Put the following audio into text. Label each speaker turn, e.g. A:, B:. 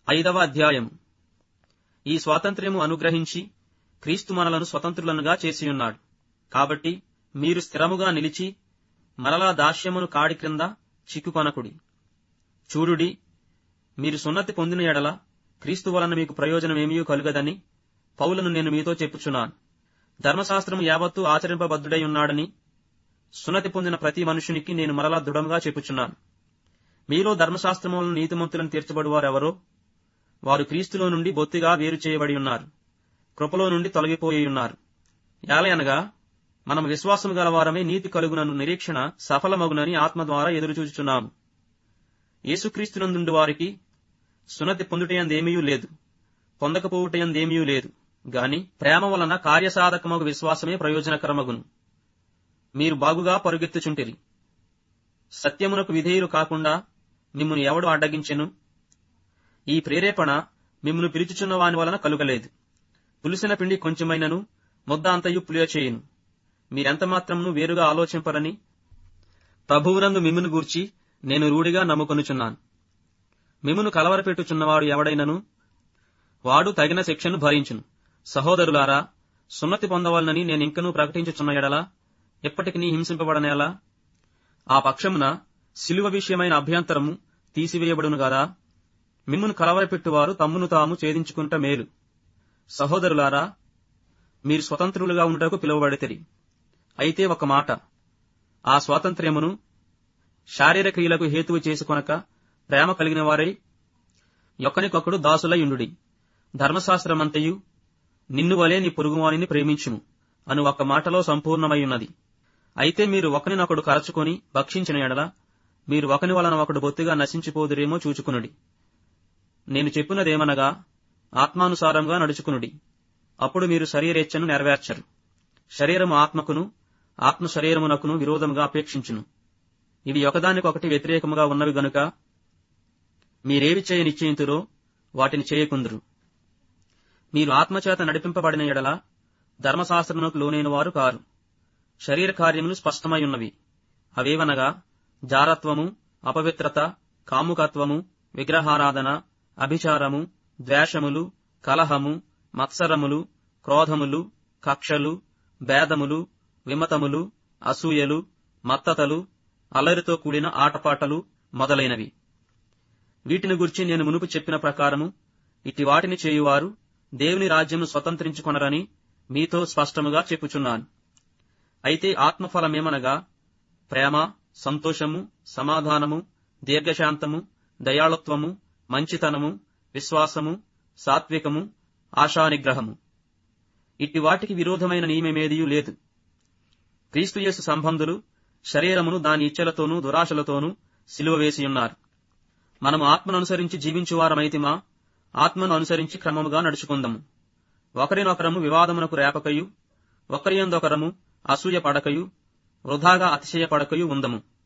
A: ఐదవ అధ్యాయం ఈ స్వాతంత్ర్యము అనుగ్రహించి క్రీస్తు మనలను స్వతంత్రులనుగా చేసియున్నాడు కాబట్టి మీరు స్థిరముగా నిలిచి మరలా దాస్యమును కాడి క్రింద చిక్కుకొనకుడి చూడుడి మీరు సున్నతి పొందిన ఎడల క్రీస్తు వలన మీకు ప్రయోజనమేమీ కలుగదని పౌలను నేను మీతో చెప్పుచున్నాను ధర్మశాస్త్రము యావత్తు ఆచరింపబద్ధుడై ఉన్నాడని సున్నతి పొందిన ప్రతి మనుషునికి నేను మరలా దృఢంగా చెప్పుచున్నాను మీలో ధర్మశాస్త్రములను నీతిమంతులను తీర్చబడువారెవరో వారు క్రీస్తులో నుండి బొత్తిగా వేరు చేయబడి ఉన్నారు కృపలో నుండి తొలగిపోయి ఉన్నారు యాలయనగా మనం విశ్వాసము గలవారమే నీతి కలుగునను నిరీక్షణ సఫలమగునని ఆత్మ ద్వారా ఎదురుచూచుచున్నాము యేసుక్రీస్తునందుండు వారికి సున్నతి పొందుటయందేమీ లేదు పొందకపోవుటయందేమీ లేదు గాని ప్రేమ వలన కార్యసాధకమగు విశ్వాసమే ప్రయోజనకరమగును మీరు బాగుగా పరుగెత్తుచుంటిరి సత్యమునకు విధేయులు కాకుండా మిమ్మును ఎవడు అడ్డగించెను ఈ ప్రేరేపణ మిమ్మును పిలుచుచున్న వాని వలన కలుగలేదు పులిసిన పిండి కొంచెమైనను ముద్ద అంతయు పులియచేయును మీరెంత మాత్రమును వేరుగా ఆలోచింపరని ప్రభువునందు మిమ్మును గూర్చి నేను రూఢిగా నమ్ముకొనుచున్నాను మిమ్మును కలవరపెట్టుచున్నవాడు ఎవడైనను వాడు తగిన శిక్షను భరించును సహోదరులారా సున్నతి పొందవాలనని నేనింకనూ ప్రకటించుచున్న ఎడలా ఎప్పటికి హింసింపబడనేలా ఆ పక్షమున శిలువ విషయమైన అభ్యంతరము తీసివేయబడును గదా మిమ్మును కలవరపెట్టువారు తమ్మును తాము ఛేదించుకుంట మేలు సహోదరులారా మీరు స్వతంత్రులుగా ఉండటకు పిలువబడితిరి అయితే ఒక మాట ఆ స్వాతంత్ర్యమును శారీరక క్రియలకు హేతువు చేసుకొనక ప్రేమ కలిగిన వారై ఒకనికొకడు దాసులయుండుడి ధర్మశాస్త్రమంతయు నిన్ను వలే నీ పొరుగువానిని ప్రేమించుము అను ఒక్క మాటలో సంపూర్ణమై ఉన్నది అయితే మీరు ఒకనినొకడు కరచుకొని భక్షించిన ఎడల మీరు ఒకని వలన ఒకడు బొత్తిగా నశించిపోదురేమో చూచుకునుడి నేను చెప్పినదేమనగా ఆత్మానుసారంగా నడుచుకునుడి అప్పుడు మీరు శరీరేచ్ఛను నెరవేర్చరు శరీరము ఆత్మకును ఆత్మ శరీరమునకును విరోధముగా అపేక్షించును ఇవి ఒకదానికొకటి వ్యతిరేకముగా ఉన్నవి గనుక మీరేవి చేయ నిశ్చయింతురో వాటిని చేయకుందురు మీరు ఆత్మచేత నడిపింపబడిన ఎడల ధర్మశాస్త్రమునకు లోనైన వారు కారు శరీర కార్యములు స్పష్టమై ఉన్నవి అవేవనగా జారత్వము అపవిత్రత కాముకత్వము విగ్రహారాధన అభిచారము ద్వేషములు కలహము మత్సరములు క్రోధములు కక్షలు భేదములు విమతములు అసూయలు మత్తతలు అల్లరితో కూడిన ఆటపాటలు మొదలైనవి వీటిని గురించి నేను మునుపు చెప్పిన ప్రకారము ఇట్టి వాటిని చేయువారు దేవుని రాజ్యమును స్వతంత్రించుకొనరని మీతో స్పష్టముగా చెప్పుచున్నాను అయితే ఆత్మఫలమేమనగా ప్రేమ సంతోషము సమాధానము దీర్ఘశాంతము దయాళత్వము మంచితనము విశ్వాసము సాత్వికము ఆశానిగ్రహము ఇట్టి వాటికి విరోధమైన నియమమేదియూ లేదు క్రీస్తుయేసు సంబంధులు శరీరమును దాని ఇచ్చలతోనూ దురాశలతోనూ సిలువ వేసియున్నారు మనము ఆత్మను అనుసరించి జీవించువారమైతిమా ఆత్మను అనుసరించి క్రమముగా నడుచుకుందాము ఒకరినొకరము వివాదమునకు రేపకయు ఒకరియందొకరము అసూయ పడకయు వృధాగా అతిశయ పడకయు ఉందము